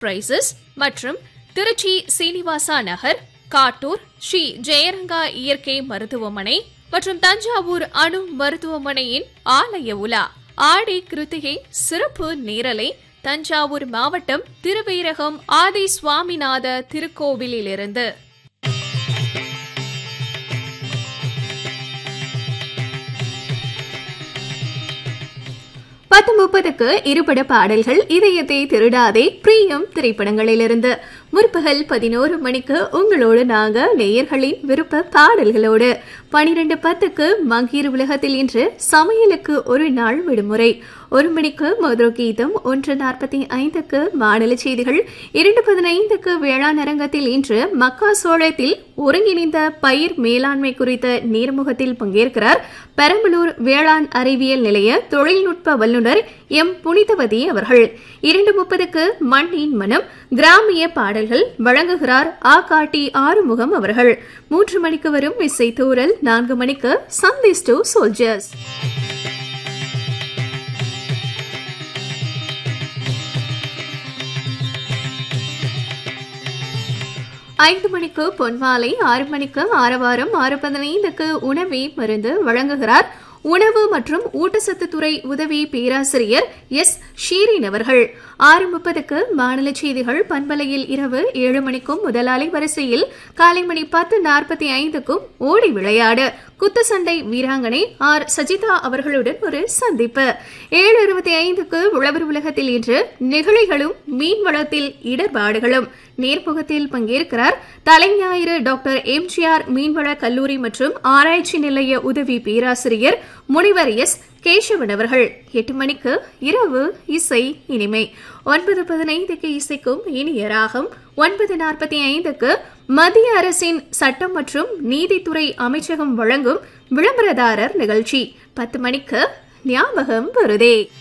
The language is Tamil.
பிரைசஸ் மற்றும் திருச்சி சீனிவாசா நகர் காட்டூர் ஸ்ரீ ஜெயரங்கா இயற்கை மருத்துவமனை மற்றும் தஞ்சாவூர் அணு மருத்துவமனையின் ஆலய உலா ஆடி கிருத்திகை சிறப்பு நேரலை தஞ்சாவூர் மாவட்டம் திருவீரகம் ஆதி சுவாமிநாத திருக்கோவிலிலிருந்து பத்து முப்பதுக்கு இருபட பாடல்கள் இதயத்தை திருடாதே பிரியம் திரைப்படங்களிலிருந்து முற்பகல் பதினோரு மணிக்கு உங்களோடு நாங்க நேயர்களின் விருப்ப பாடல்களோடு பனிரெண்டு பத்துக்கு மங்கீர் உலகத்தில் இன்று சமையலுக்கு ஒரு நாள் விடுமுறை ஒரு மணிக்கு மதுர கீதம் ஒன்று நாற்பத்தி ஐந்துக்கு மாநில செய்திகள் இரண்டு பதினைந்துக்கு வேளாண் அரங்கத்தில் இன்று மக்கா சோழத்தில் ஒருங்கிணைந்த பயிர் மேலாண்மை குறித்த நேர்முகத்தில் பங்கேற்கிறார் பெரம்பலூர் வேளாண் அறிவியல் நிலைய தொழில்நுட்ப வல்லுநர் எம் புனிதவதி அவர்கள் இரண்டு முப்பதுக்கு மண்ணின் மனம் கிராமிய பாடல்கள் வழங்குகிறார் ஆ காட்டி ஆறுமுகம் அவர்கள் மூன்று மணிக்கு வரும் இசை தூரல் நான்கு மணிக்கு சந்திஸ் டு சோல்ஜர்ஸ் ஐந்து மணிக்கு பொன்மாலை ஆறு மணிக்கு ஆரவாரம் ஆறு பதினைந்துக்கு உணவே மருந்து வழங்குகிறார் உணவு மற்றும் ஊட்டச்சத்து துறை உதவி பேராசிரியர் எஸ் ஷீரின் அவர்கள் ஆறு முப்பதுக்கு மாநில செய்திகள் பண்பலையில் இரவு ஏழு மணிக்கும் முதலாளி வரிசையில் காலை மணி பத்து நாற்பத்தி ஐந்துக்கும் ஓடி விளையாடு குத்துச்சண்டை வீராங்கனை ஆர் சஜிதா அவர்களுடன் ஒரு சந்திப்பு ஏழு இருபத்தி ஐந்துக்கு உழவர் உலகத்தில் இன்று நெகிழிகளும் மீன் வளத்தில் இடர்பாடுகளும் நேர்முகத்தில் பங்கேற்கிறார் தலைஞாயிறு டாக்டர் எம்ஜிஆர் மீன்வள கல்லூரி மற்றும் ஆராய்ச்சி நிலைய உதவி பேராசிரியர் முனிவர் எஸ் கேசவன் அவர்கள் எட்டு மணிக்கு இரவு இசை இனிமை ஒன்பது பதினைந்துக்கு இசைக்கும் இனிய ராகம் ஒன்பது நாற்பத்தி ஐந்துக்கு மத்திய அரசின் சட்டம் மற்றும் நீதித்துறை அமைச்சகம் வழங்கும் விளம்பரதாரர் நிகழ்ச்சி பத்து மணிக்கு ஞாபகம் வருதே